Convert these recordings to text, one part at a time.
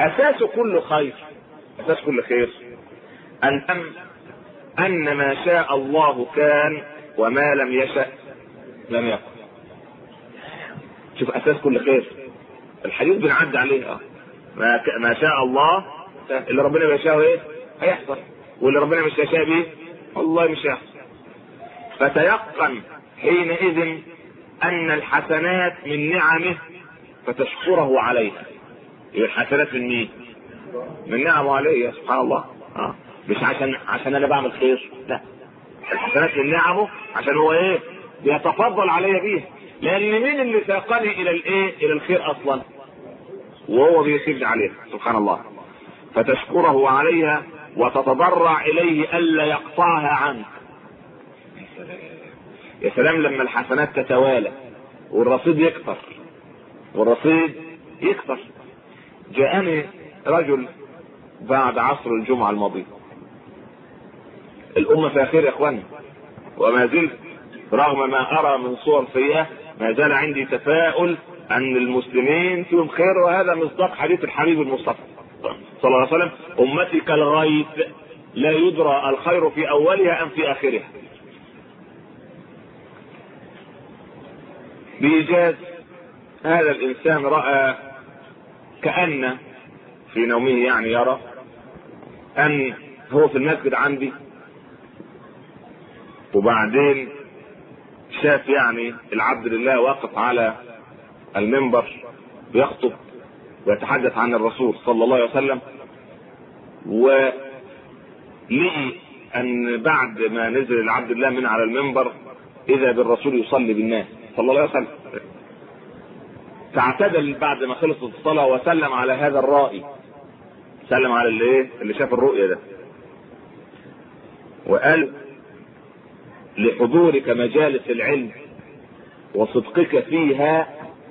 اساس كل خير اساس كل خير ان ان ما شاء الله كان وما لم يشأ لم يكن شوف اساس كل خير الحديث بنعدي عليه اه ما, ك... ما شاء الله اللي ربنا بيشاء ايه هيحصل واللي ربنا مش يشاء بيه والله مش هيحصل فتيقن حينئذ ان الحسنات من نعمه فتشكره عليها يبقى الحسنات من مين؟ من نعمه عليه سبحان الله اه مش عشان عشان انا بعمل خير لا الحسنات من نعمه عشان هو ايه؟ بيتفضل علي بيها لان مين اللي ساقني الى الايه؟ الى الخير اصلا؟ وهو بيسيبني عليها سبحان الله فتشكره عليها وتتضرع اليه الا يقطعها عنك يا سلام لما الحسنات تتوالى والرصيد يكثر والرصيد يكثر جاءني رجل بعد عصر الجمعة الماضية الأمة فيها خير يا إخواني وما زلت رغم ما أرى من صور سيئة ما زال عندي تفاؤل أن المسلمين فيهم خير وهذا مصداق حديث الحبيب المصطفى صلى الله عليه وسلم أمتي كالغيث لا يدرى الخير في أولها أم في آخرها بإيجاز هذا الإنسان رأى كأن في نومه يعني يرى أن هو في المسجد عندي وبعدين شاف يعني العبد لله واقف على المنبر يخطب ويتحدث عن الرسول صلى الله عليه وسلم ولقي ان بعد ما نزل العبد الله من على المنبر اذا بالرسول يصلي بالناس صلى الله عليه وسلم فاعتدل بعد ما خلصت الصلاة وسلم على هذا الرائي سلم على اللي ايه اللي شاف الرؤية ده وقال لحضورك مجالس العلم وصدقك فيها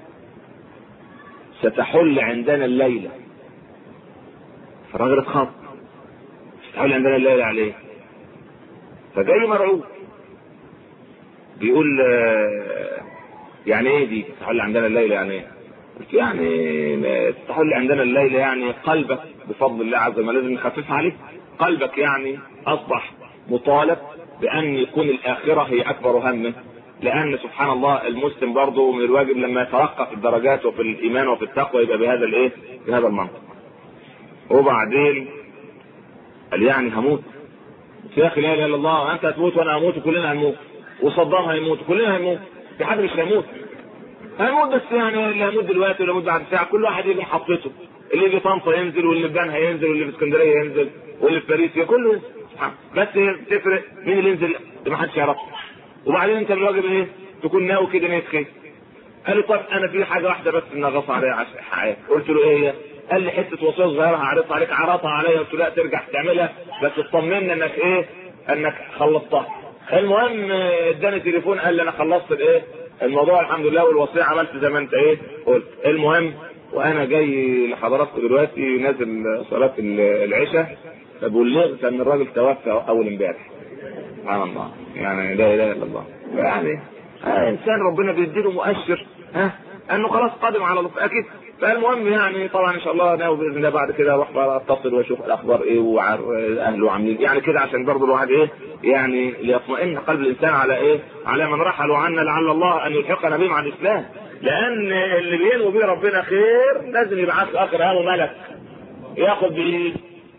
ستحل عندنا الليلة فالراجل اتخض ستحل عندنا الليلة عليه فجاي مرعوب بيقول يعني ايه دي تحل عندنا الليلة يعني ايه قلت يعني تحل عندنا الليلة يعني قلبك بفضل الله عز وجل لازم نخففها عليك قلبك يعني اصبح مطالب بان يكون الاخرة هي اكبر همه لان سبحان الله المسلم برضه من الواجب لما يترقى في الدرجات وفي الايمان وفي التقوى يبقى بهذا الايه بهذا المنطق وبعدين قال يعني هموت يا اخي لا اله الا الله انت هتموت وانا هموت وكلنا هنموت وصدام هيموت كلنا هنموت في حد مش هيموت هيموت بس يعني اللي هيموت دلوقتي واللي هيموت بعد ساعه كل واحد يجي حطته اللي يجي طنطا ينزل واللي في بنها ينزل واللي في اسكندريه ينزل واللي في باريس كله ينزل بس تفرق مين اللي ينزل ما حدش يعرفه وبعدين انت الواجب ايه تكون ناوي كده نية خير قال لي طب انا في حاجه واحده بس ان اغص عليها عشان حياتي قلت له ايه هي؟ قال لي حته وصيه صغيره هعرضها عليك عرضها عليا قلت له لا ترجع تعملها بس تطمنا انك ايه انك خلصتها المهم اداني تليفون قال لي انا خلصت الايه الموضوع الحمد لله والوصيه عملت زي ما انت ايه قلت المهم وانا جاي لحضراتكم دلوقتي نازل صلاه العشاء فبلغت ان الراجل توفى اول امبارح سبحان الله يعني لا اله الا الله يعني آه انسان ربنا بيديله مؤشر ها انه خلاص قادم على الله اكيد فالمهم يعني طبعا ان شاء الله ناوي باذن الله بعد كده اروح بقى اتصل واشوف الاخبار ايه واهله عاملين يعني كده عشان برضه الواحد ايه يعني ليطمئن قلب الانسان على ايه؟ على من رحلوا عنا لعل الله ان يلحقنا بهم عن الاسلام لان اللي بينوي بيه ربنا خير لازم يبعث له اخر همه ملك ياخد بايد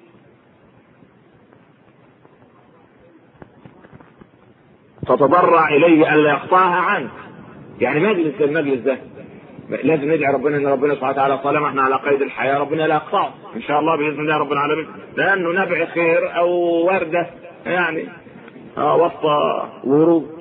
تتضرع اليه الا يقطعها عنك يعني مجلس المجلس ده لازم ندعي ربنا ان ربنا سبحانه وتعالى طالما احنا على قيد الحياه ربنا لا يقطعه ان شاء الله باذن الله رب العالمين لانه نبع خير او ورده يعني اه وسط ورود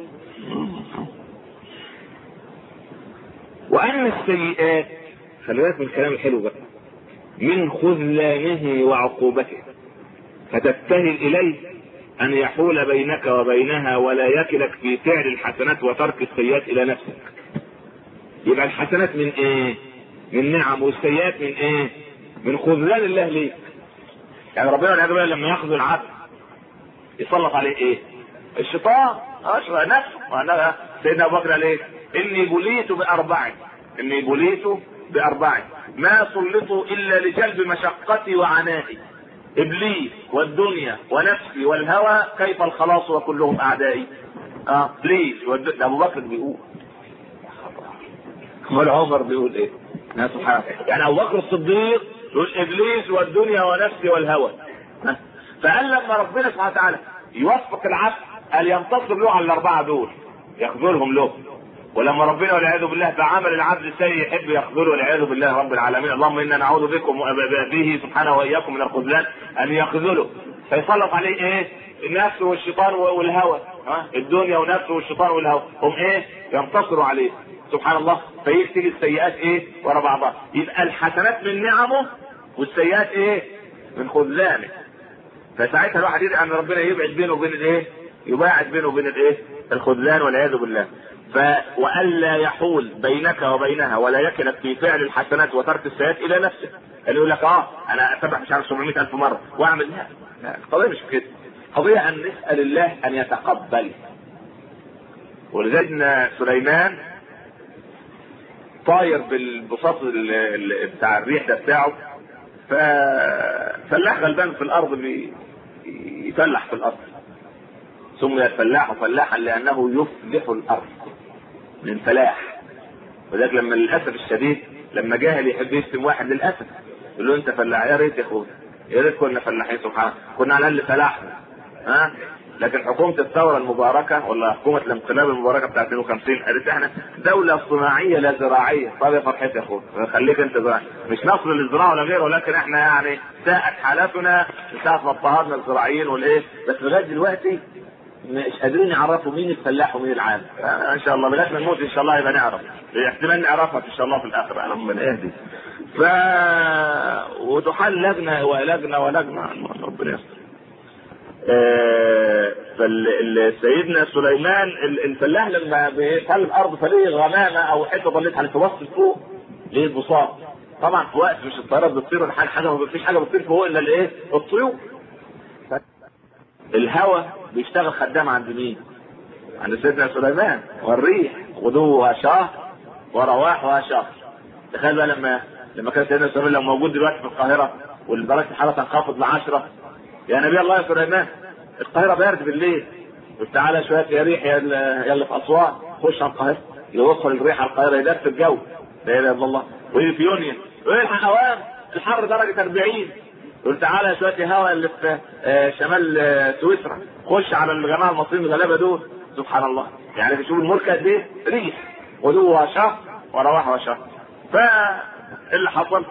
وان السيئات خلي بالك من الكلام الحلو بقى من خذلانه وعقوبته فتبتهل اليه ان يحول بينك وبينها ولا يكلك في فعل الحسنات وترك السيئات الى نفسك يبقى الحسنات من ايه من نعم والسيئات من ايه من خذلان الله ليك يعني ربنا والعياذ بالله لما ياخذ العبد يسلط عليه ايه الشيطان اشرع نفسه وأنا سيدنا ابو بكر قال ايه اني بليت باربع اني بليت بأربعة ما سلطوا إلا لجلب مشقتي وعنائي إبليس والدنيا ونفسي والهوى كيف الخلاص وكلهم أعدائي اه إبليس والد... أبو بكر بيقول امال عمر بيقول ايه؟ يا سبحان يعني ابو بكر الصديق يقول ابليس والدنيا ونفسي والهوى فقال لما ربنا سبحانه وتعالى يوفق العبد قال ينتصر له على الاربعه دول يخذلهم له ولما ربنا والعياذ بالله بعمل العبد السيء يحب يخذله والعياذ بالله رب العالمين اللهم انا نعوذ بكم به سبحانه واياكم من الخذلان ان يخذله فيسلط عليه ايه؟ النفس والشيطان والهوى ها الدنيا ونفسه والشيطان والهوى هم ايه؟ ينتصروا عليه سبحان الله فيكتب السيئات ايه ورا بعضها يبقى الحسنات من نعمه والسيئات ايه من خذلانه فساعتها الواحد يدعي ان ربنا يبعد بينه وبين الايه يباعد بينه وبين الايه الخذلان والعياذ بالله ف والا يحول بينك وبينها ولا يكلك في فعل الحسنات وترك السيئات الى نفسه اللي يقول لك اه انا اسبح مش عارف 700 الف مره واعمل لا لا القضيه مش كده قضيه ان نسال الله ان يتقبل ولذلك سليمان طاير بالبساط بتاع الريح ده بتاعه ففلاح غلبان في الارض يفلح في الارض ثم الفلاح فلاحا لانه يفلح الارض من فلاح وذلك لما للاسف الشديد لما جاهل يحب يشتم واحد للاسف يقول له انت فلاح يا ريت يا اخويا يا ريت كنا فلاحين سبحان كنا على الاقل فلاحنا ها لكن حكومة الثورة المباركة ولا حكومة الانقلاب المباركة بتاعت 52 قالت احنا دولة صناعية لا زراعية طب يا فرحتي يا اخويا خليك انت زراعي مش نصر للزراعة ولا غيره ولكن احنا يعني ساءت حالاتنا من ساعة ما اضطهدنا الزراعيين والايه بس لغاية دلوقتي مش قادرين يعرفوا مين الفلاح ومين العام ان شاء الله لغايه ما نموت ان شاء الله يبقى نعرف احتمال نعرفها ان شاء الله في الاخره ربنا يهدي ف وتحل لجنه ولجنه ولجنه ربنا يستر آه فسيدنا سليمان الفلاح لما بيطلع الارض فليه غمامه او حته ضلت على توصل فوق ليه البساط طبعا في وقت مش الطيارات بتطير ولا حاجه حاجه ما فيش حاجه بتطير فوق الا الايه؟ الطيور الهواء بيشتغل خدام عند مين؟ عند سيدنا سليمان والريح غدوها شهر ورواحها شهر تخيل بقى لما لما كان سيدنا سليمان لو موجود دلوقتي في القاهره ودرجه الحراره تنخفض ل 10 يا نبي الله يا سليمان القاهره بارد بالليل قلت تعالى شويه يا ريح يا اللي في اسوان خش على القاهره يوصل الريح على القاهره يدفي الجو لا اله الا الله ويجي في يونيو ويلحق اوام الحر درجه 40 قلت تعالى شويه هواء اللي في شمال سويسرا خش على الجماعه المصريين الغلابه دول سبحان الله يعني تشوف الملك قد ايه ريح غدوها شهر ورواحها شهر فاللي حصل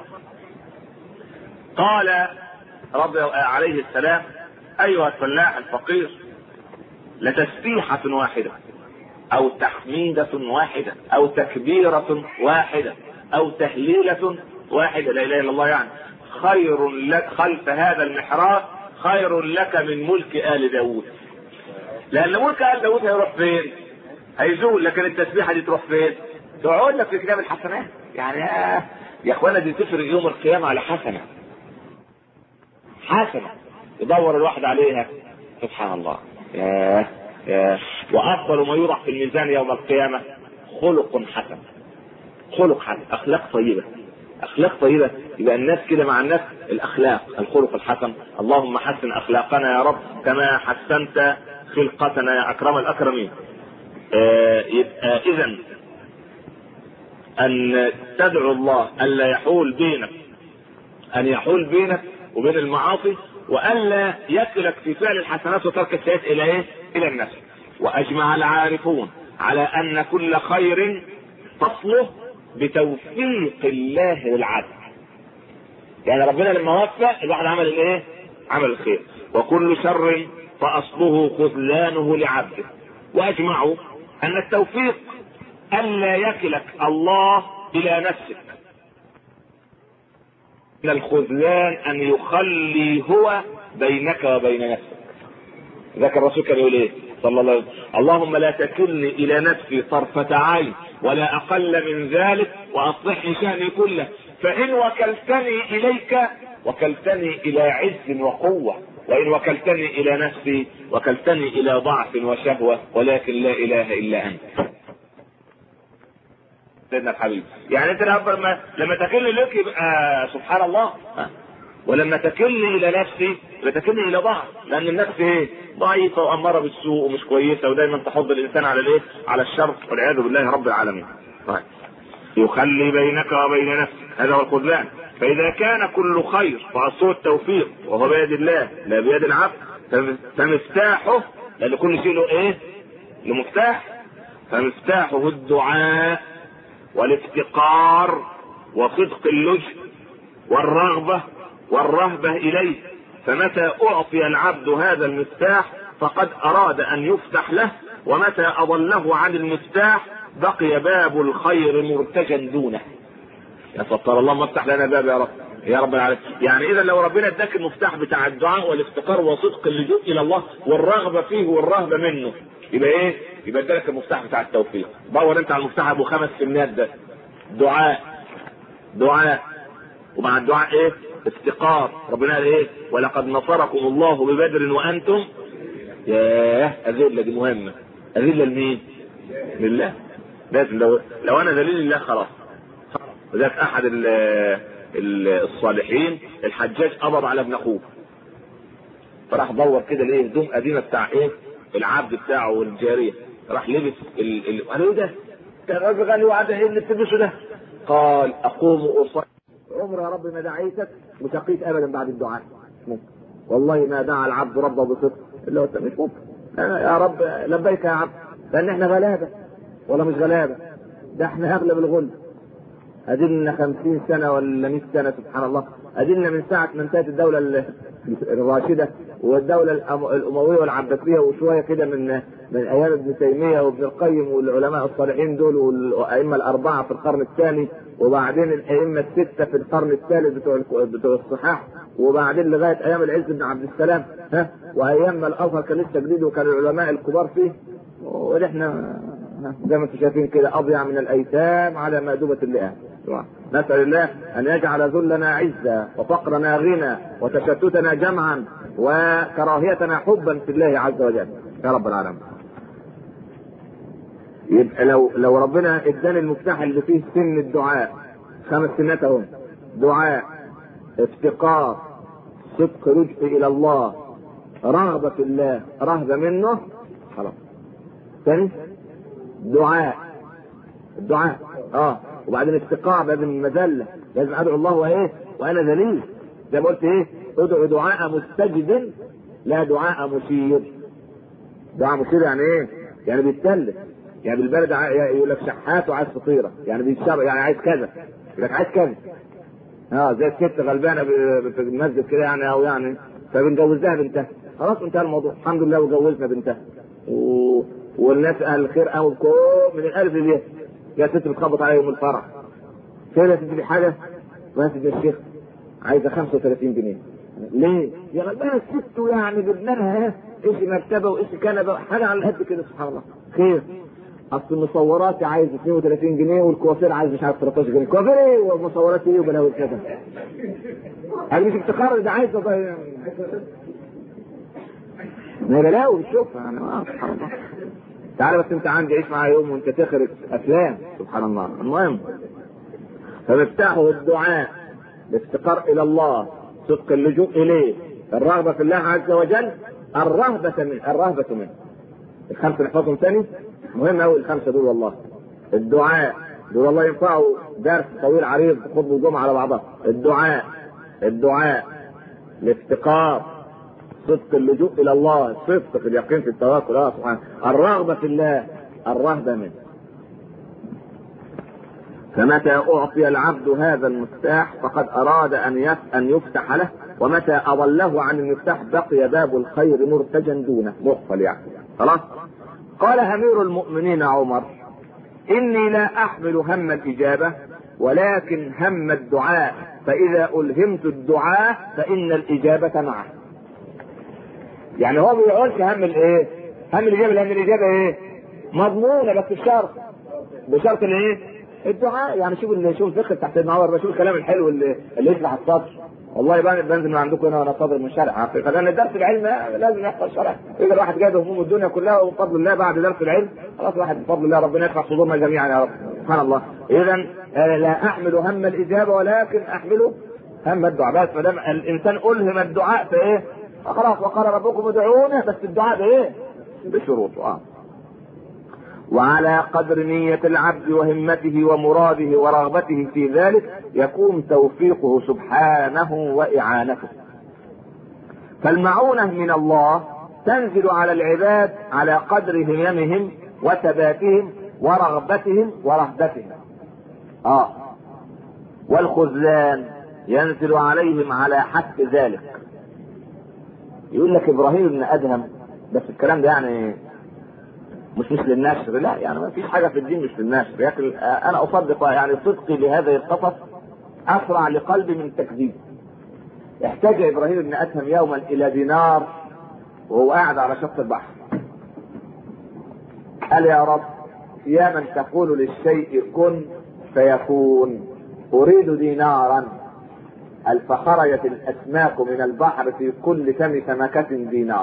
قال رضي عليه السلام ايها الفلاح الفقير لتسبيحة واحدة او تحميدة واحدة او تكبيرة واحدة او تهليلة واحدة لا اله الا الله يعني خير لك خلف هذا المحراب خير لك من ملك ال داود لان ملك ال داود هيروح فين هيزول لكن التسبيحة دي تروح فين تقعد لك في كتاب الحسنات يعني آه يا اخوانا دي تفرق يوم القيامة على حسنة حسنة يدور الواحد عليها سبحان الله يا يا وافضل ما يوضع في الميزان يوم القيامه خلق حسن خلق حسن اخلاق طيبه اخلاق طيبه يبقى الناس كده مع الناس الاخلاق الخلق الحسن اللهم حسن اخلاقنا يا رب كما حسنت خلقتنا يا اكرم الاكرمين آه يبقى اذا ان تدعو الله الا يحول بينك ان يحول بينك وبين المعاصي والا يكلك في فعل الحسنات وترك السيئات الى ايه؟ الى النفس. واجمع العارفون على ان كل خير تصله بتوفيق الله للعبد. يعني ربنا لما وفق الواحد عمل الايه؟ عمل الخير. وكل شر فاصله خذلانه لعبده. واجمعوا ان التوفيق الا يكلك الله الى نفسك من الخذلان ان يخلي هو بينك وبين نفسك ذاك الرسول كان يقول ايه صلى الله عليه وسلم اللهم لا تكلني الى نفسي طرفة عين ولا اقل من ذلك واصلح لي شاني كله فان وكلتني اليك وكلتني الى عز وقوة وان وكلتني الى نفسي وكلتني الى ضعف وشهوة ولكن لا اله الا انت سيدنا الحبيب يعني انت لما لما تكل لك يبقى سبحان الله ها؟ ولما تكلني الى نفسي بتكلني الى ضعف لان النفس ايه ضعيفه واماره بالسوء ومش كويسه ودايما تحض الانسان على الايه على الشر والعياذ بالله رب العالمين طيب يخلي بينك وبين نفسك هذا هو الخذلان فاذا كان كل خير فاصله التوفيق وهو بيد الله لا بيد العبد فمفتاحه لان كل شيء له ايه له مفتاح فمفتاحه الدعاء والافتقار وصدق اللجء والرغبه والرهبة إليه فمتى أعطي العبد هذا المفتاح فقد أراد أن يفتح له ومتى أضله عن المفتاح بقي باب الخير مرتجا دونه يا ستر الله ما افتح لنا باب يا رب يا رب العالمين يعني اذا لو ربنا اداك المفتاح بتاع الدعاء والافتقار وصدق اللجوء الى الله والرغبه فيه والرهبه منه يبقى ايه؟ يبقى ادالك المفتاح بتاع التوفيق دور انت على المفتاح ابو خمس سنات ده دعاء دعاء ومع الدعاء ايه؟ افتقار ربنا قال ايه ولقد نصركم الله ببدر وانتم ياه اذله دي مهمه اذله لمين لله لازم لو لو انا ذليل لله خلاص وذاك احد ال ال الصالحين الحجاج قبض على ابن اخوه فراح دور كده ليه هدوم قديمه بتاع ايه العبد بتاعه والجاريه راح لبس ال... ال... قال ايه ده؟ ده راجل غني وقعد ايه اللي بتلبسه ده؟ قال اقوم اصلي عمر يا رب ما دعيتك وشقيت ابدا بعد الدعاء ممكن والله ما دعا العبد ربه بصدق الا وانت مش ممكن يا رب لبيك يا عبد لان احنا غلابه ولا مش غلابه ده احنا اغلب الغل ادينا خمسين سنة ولا 100 سنة سبحان الله ادينا من ساعة ما انتهت الدولة الراشدة والدولة الأموية والعباسية وشوية كده من من أيام ابن تيمية وابن القيم والعلماء الصالحين دول والأئمة الأربعة في القرن الثاني وبعدين الأئمة الستة في القرن الثالث بتوع بتوع الصحاح وبعدين لغاية أيام العز بن عبد السلام ها وأيام ما الأزهر كان لسه جديد وكان العلماء الكبار فيه ونحن زي ما انتم شايفين كده أضيع من الأيتام على مأدبة اللئام نسأل الله أن يجعل ذلنا عزا وفقرنا غنى وتشتتنا جمعا وكراهيتنا حبا في الله عز وجل يا رب العالمين يبقى لو لو ربنا اداني المفتاح اللي فيه سن الدعاء خمس سنات اهو دعاء افتقار صدق رجع الى الله رغبة في الله رهبة منه خلاص ثاني دعاء الدعاء اه وبعدين افتقاع باب المذله لازم ادعو الله وايه وانا ذليل زي ما قلت ايه ادعو دعاء مستجد لا دعاء مشير دعاء مشير يعني ايه يعني بيتكلم يعني بالبلد يقول لك شحات وعايز فطيره يعني بيتشرب يعني عايز كذا يقول لك عايز كذا اه زي الست غلبانه في المسجد كده يعني او يعني فبنجوزها بنتها خلاص انتهى الموضوع الحمد لله وجوزنا بنتها و... والناس اهل الخير قوي من الالف للياء يا ست بتخبط عليا يوم الفرح كده تدي حاجه ما تدي الشيخ عايزه 35 جنيه ليه؟ يا غلبانه الست يعني بابنها ايش مرتبه وايش كنبه حاجه على قد كده سبحان الله خير اصل المصورات عايز 32 جنيه والكوافير عايز مش عارف 13 جنيه كوافير ايه والمصورات ايه وبلاوي كده هذا مش افتخار ده عايز ما بلاوي بتشوفها يعني آه سبحان الله تعالى بس انت عندي عيش معايا يوم وانت تخرج افلام سبحان الله المهم فمفتاحه الدعاء الافتقار الى الله صدق اللجوء اليه الرغبه في الله عز وجل الرهبه منه الرهبه منه الخمسه نحفظهم ثاني مهم قوي الخمسه دول والله الدعاء دول والله ينفعوا درس طويل عريض خطبه الجمعه على بعضها الدعاء الدعاء الافتقار صدق اللجوء الى الله صدق في اليقين في التوكل اه سبحانه الرغبه في الله الرهبه منه فمتى اعطي العبد هذا المفتاح فقد اراد ان ان يفتح له ومتى اضله عن المفتاح بقي باب الخير مرتجا دونه مقفل يعني خلاص قال امير المؤمنين عمر اني لا احمل هم الاجابه ولكن هم الدعاء فاذا الهمت الدعاء فان الاجابه معه يعني هو ما بيقولش هم الايه؟ هم الاجابه لان الاجابه ايه؟ مضمونه بس بشرط بشرط الايه؟ الدعاء يعني شوف اللي شوف الفقه تحت المعور شوف الكلام الحلو اللي اللي يشرح السطر والله بقى بنزل من عندكم هنا وانا صادر من شرح حقيقه لان درس العلم لازم يحفظ شرح اذا الواحد جايب هموم الدنيا كلها وبفضل الله بعد درس العلم خلاص الواحد بفضل الله ربنا يرفع صدورنا جميعا يا رب سبحان الله اذا لا احمل هم الاجابه ولكن احمل هم الدعاء بس ما دام الانسان الهم الدعاء فايه خلاص وقال ربكم ادعونه بس الدعاء بايه؟ بشروطه اه وعلى قدر نية العبد وهمته ومراده ورغبته في ذلك يكون توفيقه سبحانه وإعانته. فالمعونة من الله تنزل على العباد على قدر هممهم وثباتهم ورغبتهم ورهبتهم. اه والخذلان ينزل عليهم على حسب ذلك. يقول لك ابراهيم بن ادهم بس الكلام ده يعني مش مش للنشر لا يعني ما فيش حاجه في الدين مش للنشر لكن انا اصدق يعني صدقي لهذه القصص اسرع لقلبي من التكذيب احتاج ابراهيم بن ادهم يوما الى دينار وهو قاعد على شط البحر قال يا رب يا من تقول للشيء كن فيكون اريد دينارا قال فخرجت الاسماك من البحر في كل فم سمكه دينار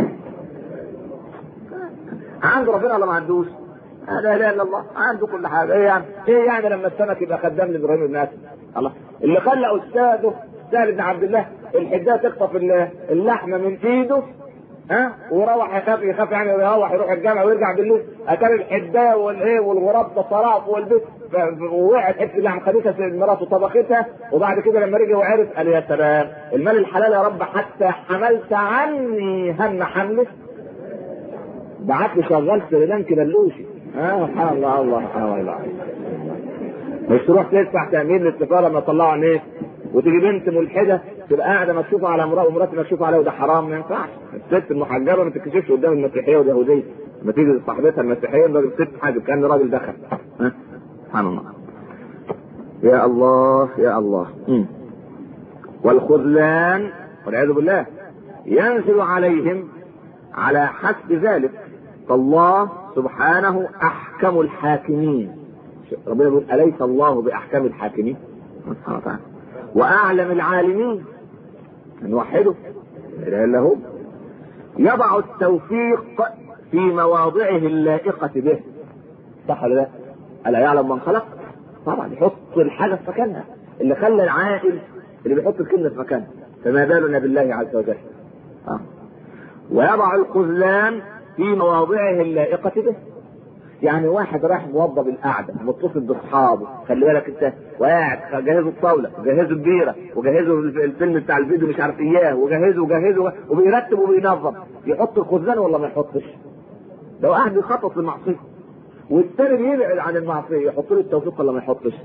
عنده ربنا ولا ما عندوش؟ لا اله الا الله عنده كل حاجه ايه يعني؟ ايه يعني لما السمك يبقى خدام لابراهيم بن ادهم؟ الله اللي خلى استاذه سهل بن عبد الله الحدايه تخطف اللحمه من ايده ها ويروح يخاف يخاف يعني يروح يروح الجامع ويرجع بالليل اتاري الحدايه والايه والغراب ده طرف والبيت ووقعت حته اللحم خدتها مراته طبختها وبعد كده لما رجع وعرف قال يا سلام المال الحلال يا رب حتى حملت عني هم حملك بعت لي شغال سريلانكي بلوشي اه سبحان الله الله سبحان الله مش تروح تدفع تامين للسفاره لما طلعوا عينيك وتيجي بنت ملحده تبقى قاعده مكشوفه على امراه ومراتي مكشوفه عليها وده حرام ما ينفعش الست المحجبه ما تتكشفش قدام المسيحيه واليهوديه لما تيجي صاحبتها المسيحيه الراجل ست حاجه كان راجل دخل ها سبحان الله يا الله يا الله م. والخذلان والعياذ بالله ينزل عليهم على حسب ذلك فالله سبحانه احكم الحاكمين ربنا يقول اليس الله باحكم الحاكمين سبحانه وتعالى واعلم العالمين نوحده لا اله الا هو يضع التوفيق في مواضعه اللائقة به صح ولا لا؟ ألا يعلم من خلق؟ طبعا يحط الحاجة في مكانها اللي خلى العاقل اللي بيحط الكلمة في مكانها فما بالنا بالله عز وجل آه. ويضع الخذلان في مواضعه اللائقة به يعني واحد راح موظف القعدة متصل باصحابه خلي بالك انت وقاعد جهزوا الطاولة وجهزوا البيرة وجهزوا الفيلم بتاع الفيديو مش عارف اياه وجهزوا وجهزوا وبيرتب وبينظم يحط الخذلان ولا ما يحطش؟ لو قاعد بيخطط للمعصية والتاني بيبعد عن المعصية يحط له التوفيق ولا ما يحطش؟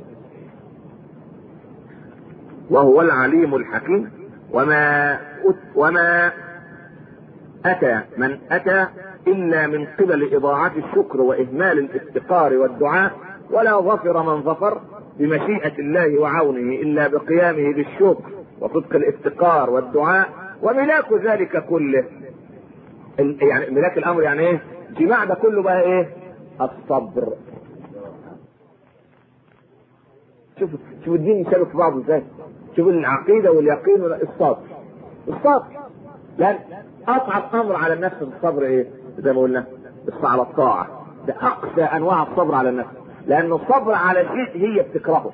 وهو العليم الحكيم وما وما أتى من أتى إلا من قبل إضاعة الشكر وإهمال الافتقار والدعاء ولا ظفر من ظفر بمشيئة الله وعونه إلا بقيامه بالشكر وصدق الافتقار والدعاء وملاك ذلك كله يعني ملاك الأمر يعني إيه؟ جماع ده كله بقى إيه؟ الصبر شوف شوف الدين يشارك في بعضه ازاي شوف العقيدة واليقين الصبر الصبر لأن أصعب أمر على النفس الصبر إيه؟ زي ما قلنا على الطاعة ده أقسى أنواع الصبر على النفس لأن الصبر على شيء هي بتكرهه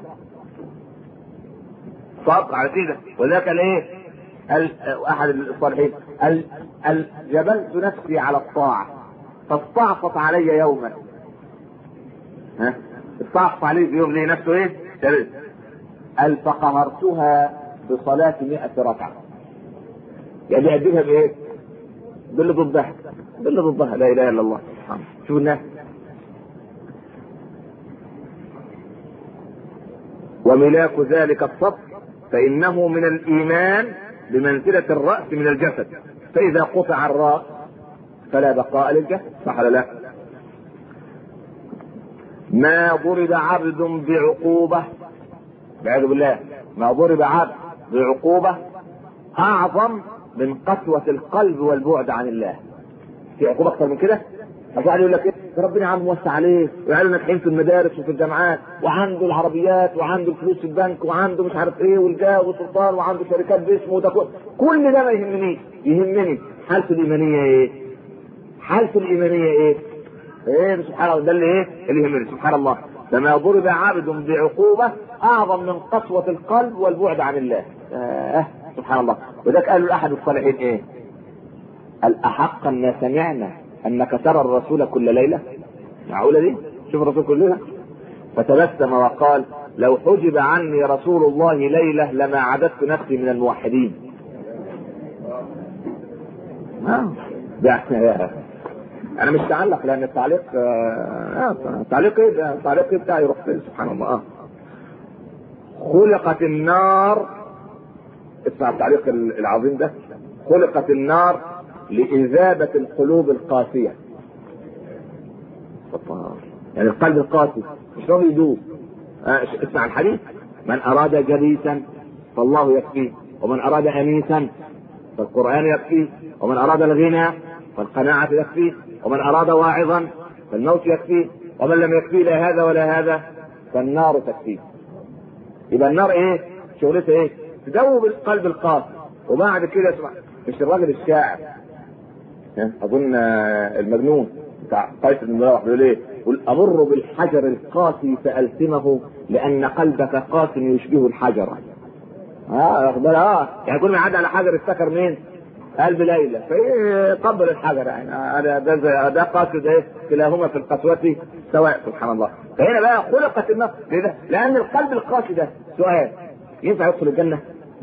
صبر على شيء ده وذاك الإيه؟ أحد الصالحين قال قال جبلت نفسي على الطاعة فاستعصت علي يوما ها استعصت علي في يوم ليه نفسه ايه؟ قال فقهرتها بصلاة مئة ركعة يعني يأدبها بايه؟ باللي ضدها باللي ضدها لا اله الا الله شوف الناس وملاك ذلك الصبر فإنه من الإيمان بمنزلة الرأس من الجسد فإذا قطع الرأس فلا بقاء للجسد صح ولا لا؟ ما ضرب عبد بعقوبة والعياذ بالله ما ضرب عبد بعقوبة أعظم من قسوة القلب والبعد عن الله في عقوبة أكثر من كده؟ واحد يقول لك ايه ربنا عم موسع عليه وعياله ناجحين في المدارس وفي الجامعات وعنده العربيات وعنده الفلوس في البنك وعنده مش عارف ايه والجاه والسلطان وعنده شركات باسمه وده كل كل ده ما يهمنيش يهمني حالته الايمانيه ايه؟ حالته الايمانيه ايه؟ ايه سبحان الله ده اللي ايه؟ اللي يهمني سبحان الله فما ضرب عابد بعقوبة أعظم من قسوة القلب والبعد عن الله آه سبحان الله وذاك قالوا الأحد الصالحين إيه قال أحقا ما سمعنا أنك ترى الرسول كل ليلة معقولة دي شوف الرسول كل ليلة فتبسم وقال لو حجب عني رسول الله ليلة لما عددت نفسي من الموحدين آه. انا مش تعلق لان التعليق آه التعليق ايه ده التعليق إيه بتاعي يروح فين سبحان الله آه. خلقت النار اسمع التعليق العظيم ده خلقت النار لإذابة القلوب القاسية يعني القلب القاسي مش راضي يدوب آه اسمع الحديث من أراد جليسا فالله يكفيه ومن أراد أنيسا فالقرآن يكفيه ومن أراد الغنى فالقناعة تكفيه ومن أراد واعظا فالموت يكفيه ومن لم يكفيه لا هذا ولا هذا فالنار تكفيه يبقى النار ايه شغلتها ايه تدوب القلب القاسي وبعد كده اسمع مش الراجل الشاعر اظن المجنون بتاع قيس بن مراوح بيقول ايه يقول امر بالحجر القاسي فالتمه لان قلبك قاس يشبه الحجر اه اه يعني كل ما عدى على حجر افتكر مين؟ قلب ليلى فيقبل الحجر يعني هذا ده ده قاصد ايه كلاهما في القسوة سواء سبحان الله فهنا بقى خلقت النار ليه لان القلب القاسي ده سؤال ينفع يدخل الجنة؟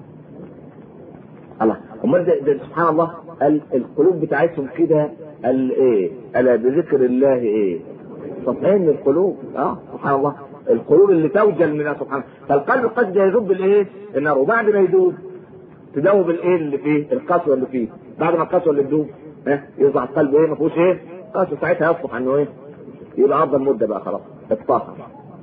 الله امال ده, ده سبحان الله القلوب بتاعتهم كده قال ايه؟ الا بذكر الله ايه؟ تطمئن القلوب اه سبحان الله القلوب اللي توجل منها سبحان الله فالقلب قد يذوب الايه؟ النار وبعد ما يذوب تدوب الايه اللي فيه القسوه اللي فيه بعد ما القسوه اللي تدوب ها يطلع القلب ايه ما فيهوش ايه قسوه ساعتها يصلح انه ايه يبقى افضل مده بقى خلاص اتطهر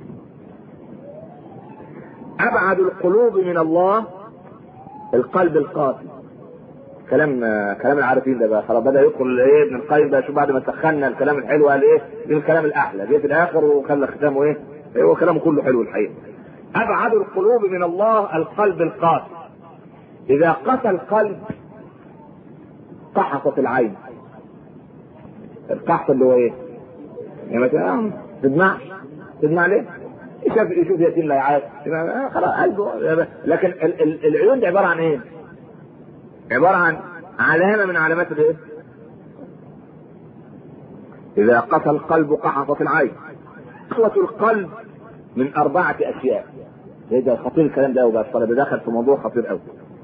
ابعد القلوب من الله القلب القاسي كلام كلام العارفين ده بقى خلاص بدا يدخل ايه ابن القيم بقى شوف بعد ما سخنا الكلام الحلو قال ايه دي الكلام الاحلى جه في الاخر وخلى ختامه ايه هو كلامه كله حلو الحقيقه ابعد القلوب من الله القلب القاسي اذا قسى القلب قحطت العين القحط اللي هو ايه؟ يعني مثلا تدمع تدمع ليه؟ يشوف يشوف يتيم لا يعاد خلاص قلبه لكن ال ال العيون دي عباره عن ايه؟ عباره عن علامه من علامات الايه؟ اذا قسى القلب قحطت العين قسوة القلب من أربعة أشياء. إيه ده خطير الكلام ده وبقى الطالب دخل في موضوع خطير قوي.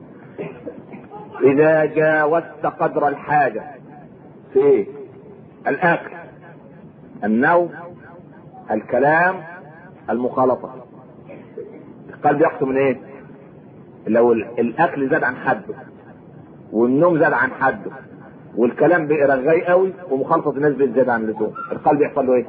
إذا جاوزت قدر الحاجة في إيه؟ الأكل النوم الكلام المخالطة القلب يقسم من إيه؟ لو الأكل زاد عن حده والنوم زاد عن حده والكلام بقى رغاي قوي ومخالطة الناس بتزيد عن اللزوم القلب يحصل له إيه؟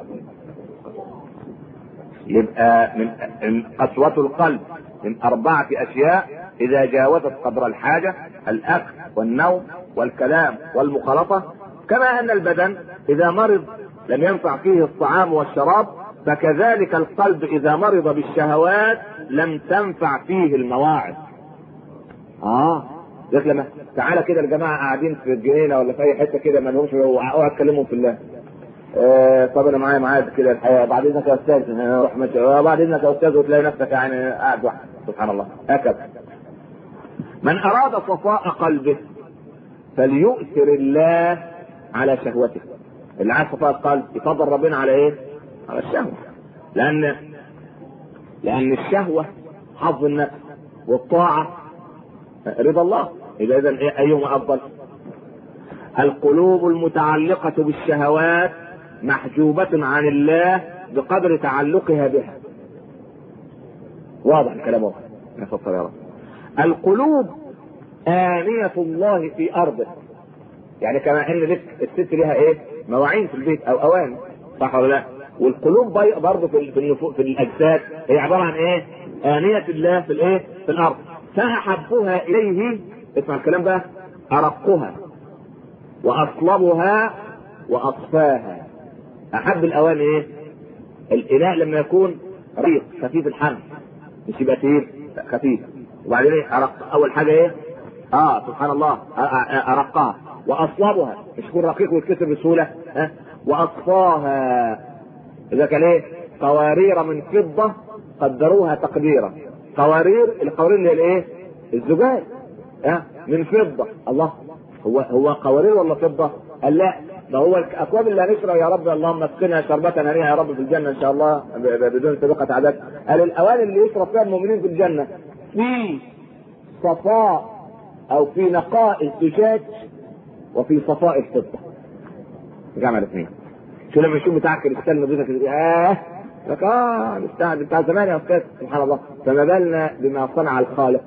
يبقى من قسوة القلب من أربعة أشياء إذا جاوزت قدر الحاجة الأكل والنوم والكلام والمخالطة كما أن البدن إذا مرض لم ينفع فيه الطعام والشراب فكذلك القلب إذا مرض بالشهوات لم تنفع فيه المواعظ. آه لك لما تعالى كده الجماعة قاعدين في الجنينة ولا في أي حتة كده ما لهمش اوعى تكلمهم في الله. آه طب انا معايا معايا كده الحياه بعد اذنك يا استاذ اروح ماشي بعد اذنك يا استاذ وتلاقي نفسك يعني قاعد واحد سبحان الله هكذا من اراد صفاء قلبه فليؤثر الله على شهوته اللي عايز صفاء القلب يفضل ربنا على ايه؟ على الشهوه لان لان الشهوه حظ النفس والطاعه رضا الله اذا اذا ايهما افضل؟ القلوب المتعلقه بالشهوات محجوبة عن الله بقدر تعلقها بها. واضح الكلام واضح. نفسر يا رب. القلوب آنية الله في أرضه. يعني كما أن لك الست لها إيه؟ مواعين في البيت أو أواني. صح ولا لا؟ والقلوب برضه في في, في الأجساد هي عبارة عن إيه؟ آنية الله في الإيه؟ في الأرض. فأحبها إليه اسمع الكلام بقى أرقها وأصلبها وأصفاها احب الاواني ايه؟ الاناء لما يكون رقيق خفيف الحمل مش يبقى تقيل خفيف وبعدين ايه أرق اول حاجه ايه؟ اه سبحان الله ارقها واصلبها مش يكون رقيق ويتكسر بسهوله ها واصفاها اذا كان ايه؟ قوارير من فضة قدروها تقديرا قوارير القوارير اللي هي الايه الزجاج ها من فضة الله هو هو قوارير ولا فضة قال لا ده هو الاكواب اللي هنشرب يا رب اللهم اسقنا شربة هنيئة يا رب في الجنة ان شاء الله بدون سابقة عدد قال الاواني اللي يشرب فيها المؤمنين في الجنة في صفاء او في نقاء الزجاج وفي صفاء الفضة جمع الاثنين شو لما يشوف بتاع كريستال نظيفة كده اه لك اه بتاع بتاع زمان يا استاذ سبحان الله فما بالنا بما صنع الخالق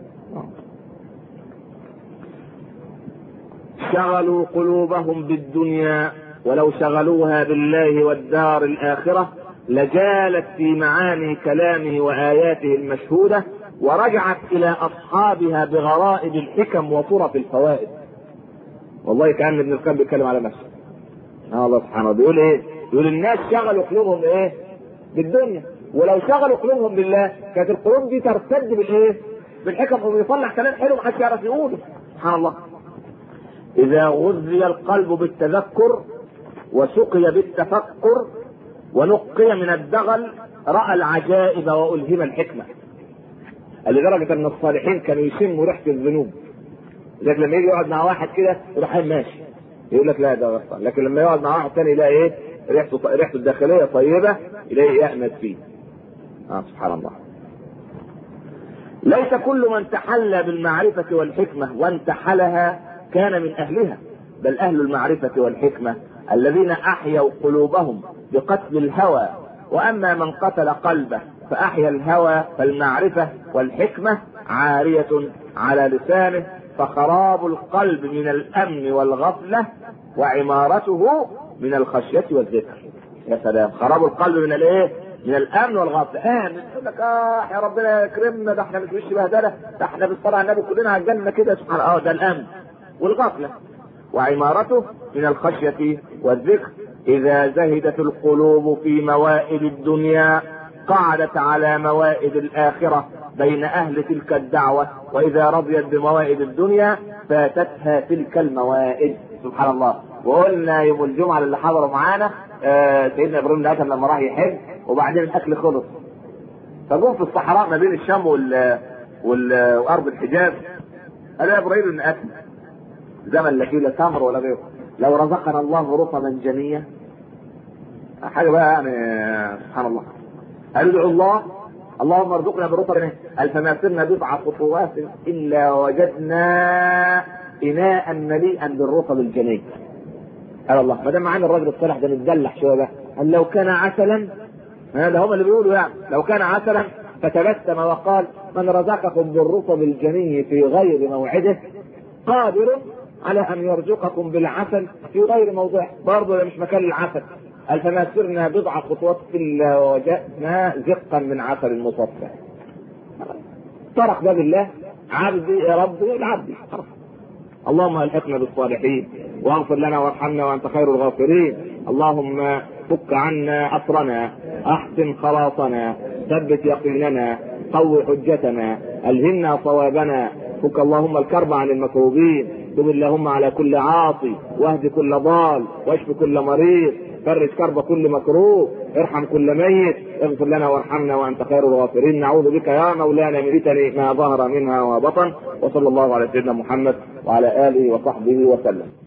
شغلوا قلوبهم بالدنيا ولو شغلوها بالله والدار الآخرة لجالت في معاني كلامه وآياته المشهودة ورجعت إلى أصحابها بغرائب الحكم وطرف الفوائد والله كأن ابن القيم بيتكلم على نفسه آه الله سبحانه بيقول ايه يقول الناس شغلوا قلوبهم ايه بالدنيا ولو شغلوا قلوبهم بالله كانت القلوب دي ترتد بالايه بالحكم ويطلع كلام حلو محدش يعرف يقوله سبحان الله إذا غذي القلب بالتذكر وسقي بالتفكر ونقي من الدغل رأى العجائب وألهم الحكمة لدرجة أن الصالحين كانوا يشموا ريحة الذنوب لكن لما يجي يقعد مع واحد كده يروح ماشي يقول لك لا ده غلطان لكن لما يقعد مع واحد ثاني يلاقي ايه ريحته ريحته الداخليه طيبه يلاقي يأنس فيه اه سبحان الله ليس كل من تحلى بالمعرفة والحكمة وانتحلها كان من أهلها بل أهل المعرفة والحكمة الذين أحيوا قلوبهم بقتل الهوى وأما من قتل قلبه فأحيا الهوى فالمعرفة والحكمة عارية على لسانه فخراب القلب من الأمن والغفلة وعمارته من الخشية والذكر يا سلام خراب القلب من الايه؟ من الامن والغفله امن يقول لك اه يا ربنا يكرمنا ده احنا مش وش بهدله ده احنا بالصلاه على النبي كلنا على الجنه كده سبحان اه ده الامن والغفله وعمارته من الخشيه والذكر اذا زهدت القلوب في موائد الدنيا قعدت على موائد الاخره بين اهل تلك الدعوه واذا رضيت بموائد الدنيا فاتتها تلك الموائد سبحان الله وقلنا يوم الجمعه اللي حضروا معانا آه سيدنا ابراهيم الادم لما راح يحج وبعدين الاكل خلص فجم في الصحراء ما بين الشام وال, وال... وارض الحجاز قال يا ابراهيم ان اكل زمن لا فيه لا تمر ولا غيره لو رزقنا الله رطبا جنيا حاجه بقى يعني سبحان الله قال ادعوا الله اللهم ارزقنا برطب قال فما سرنا بضع خطوات الا وجدنا اناء مليئا بالرطب الجني قال الله ما دام معانا الراجل الصالح ده نتدلح شويه بقى قال لو كان عسلا هذا هم اللي بيقولوا يعني لو كان عسلا فتبسم وقال من رزقكم بالرطب الجني في غير موعده قادر على ان يرزقكم بالعسل في غير موضعه برضه مش مكان العسل قال فما سرنا بضع خطوات الا وجدنا زقا من عسل مصفى طرق باب الله عبدي يا ربي العبد اللهم الحقنا بالصالحين واغفر لنا وارحمنا وانت خير الغافرين اللهم فك عنا اسرنا احسن خلاصنا ثبت يقيننا قو حجتنا الهمنا صوابنا فك اللهم الكرب عن المكروبين تب اللهم على كل عاصي واهد كل ضال واشف كل مريض فرج كرب كل مكروه ارحم كل ميت اغفر لنا وارحمنا وانت خير الغافرين نعوذ بك يا مولانا من فتن ما ظهر منها وبطن وصلى الله على سيدنا محمد وعلى اله وصحبه وسلم